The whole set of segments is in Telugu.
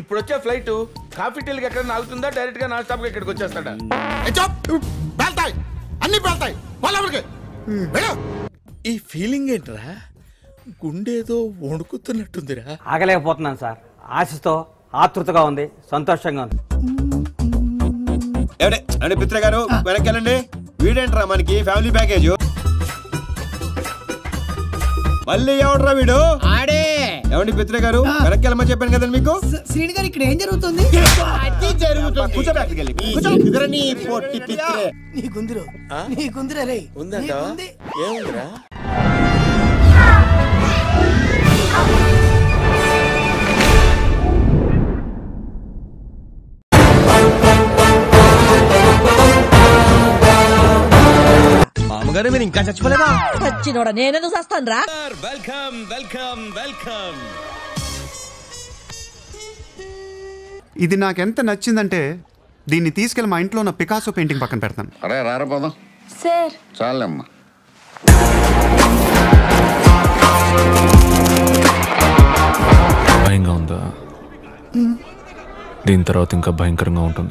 ఇప్పుడు వచ్చే ఫ్లైట్ కాఫీ టీలకి ఎక్కడ ఆగుతుందా డైరెక్ట్ గా నాన్ స్టాప్ ఇక్కడికి వచ్చేస్తాడా వెళ్తాయి అన్ని వెళ్తాయి వాళ్ళకి ఈ ఫీలింగ్ ఏంట్రా గుండేదో వణుకుతున్నట్టుందిరా ఆగలేకపోతున్నాను సార్ ఆశతో ఆతృతగా ఉంది సంతోషంగా ఉంది ఏమండి అంటే పిత్ర గారు వెనక్కి వెళ్ళండి వీడేంట్రా మనకి ఫ్యామిలీ ప్యాకేజ్ మళ్ళీ ఎవడ్రా వీడు ఆడే ఏమండి పిత్ర గారు వెనక్కి వెళ్ళమని చెప్పాను కదండి మీకు శ్రీని గారు ఇక్కడ ఏం జరుగుతుంది అది జరుగుతుంది కూర్చో బ్యాక్కి వెళ్ళి. కూర్చో. ఇద్దరు నీ పొట్టి పిత్రే. నీకుందిరు నీకుందిరా రే ఉందంట ఏముందిరా మామగారు మీరు ఇంకా చచ్చిపోలేదా చచ్చినోడ నేనెందుకు చస్తాను రా వెల్కమ్ వెల్కమ్ వెల్కమ్ ఇది నాకెంత నచ్చిందంటే దీన్ని తీసుకెళ్ళి మా ఇంట్లో ఉన్న పికాసో పెయింటింగ్ పక్కన పెడతాను అరే రారా పోదాం సార్ చాలమ్మా భయంగా ఉందా దీని తర్వాత ఇంకా భయంకరంగా ఉంటుంది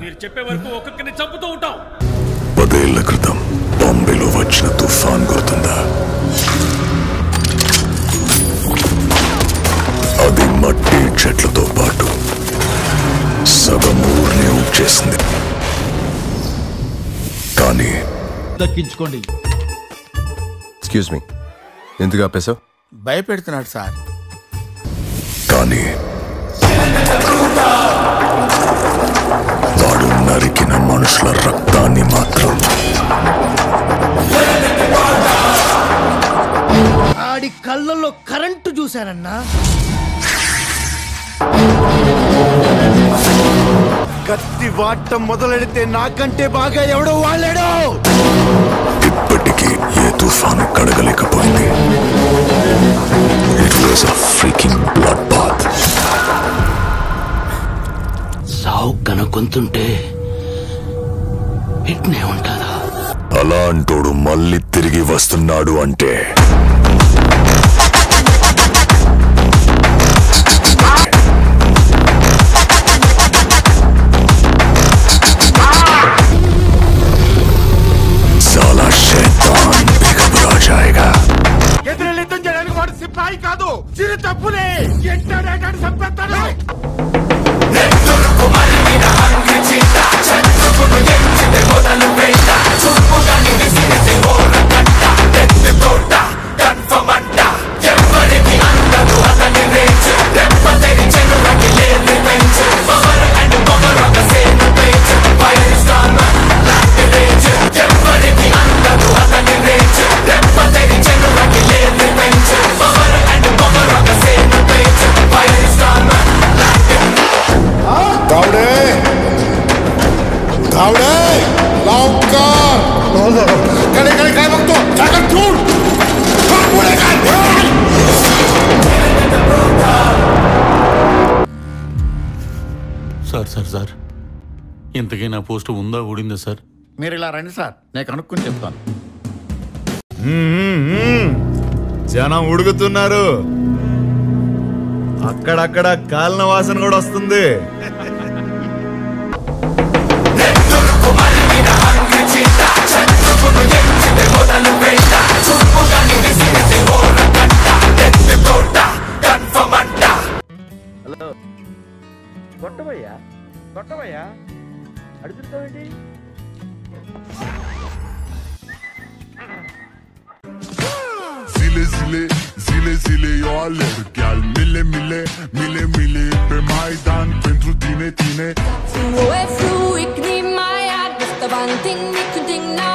పదేళ్ల క్రితం బాంబేలో వచ్చిన తుఫాన్ గుర్తుందా అది మట్టి చెట్లతో పాటు సగం ఊరిని చేసింది కానీ దక్కించుకోండి ఎక్స్క్యూజ్ మీ ఎందుకు ఆపేశావు భయపెడుతున్నాడు సార్ కానీ వాడు నరికిన మనుషుల రక్తాన్ని మాత్రం ఆడి కళ్ళల్లో కరెంటు చూశానన్నా కత్తి వాడటం మొదలెడితే నాకంటే బాగా ఎవడో వాళ్ళాడో ఇప్పటికీ ఏ తుఫాను కడగలేకపోయింది it was a freaking bloodbath సావు కనుకొంతుంటే ఇట్నే ఉంటుందా అలా అంటోడు మళ్ళీ తిరిగి వస్తున్నాడు అంటే साला शैतान भी घबरा जाएगा ఎదురెళ్ళి యుద్ధం చేయడానికి వాడు సిపాయి కాదు చిరు తప్పులే ఎంటాడేటాడు చంపేస్తాడు धावडे धावडे लवकर कडे कडे काय बघतो जागा ठेवून ठेवून पुढे काय సార్ సార్ సార్ ఇంతకీ నా పోస్ట్ ఉందా ఊడిందా సార్ మీరు ఇలా రండి సార్ నేను కనుక్కొని చెప్తాను జనం ఉడుకుతున్నారు అక్కడక్కడ కాలిన వాసన కూడా వస్తుంది కొట్టబయ్యా కొట్టబయ్యా అడుగుతావేంటి Zile zile, zile zile eu alerg Iar mile mile, mile mile Pe Maidan pentru tine, tine Fru är fru, ik ni Maja, bästa vanting, ni kunting na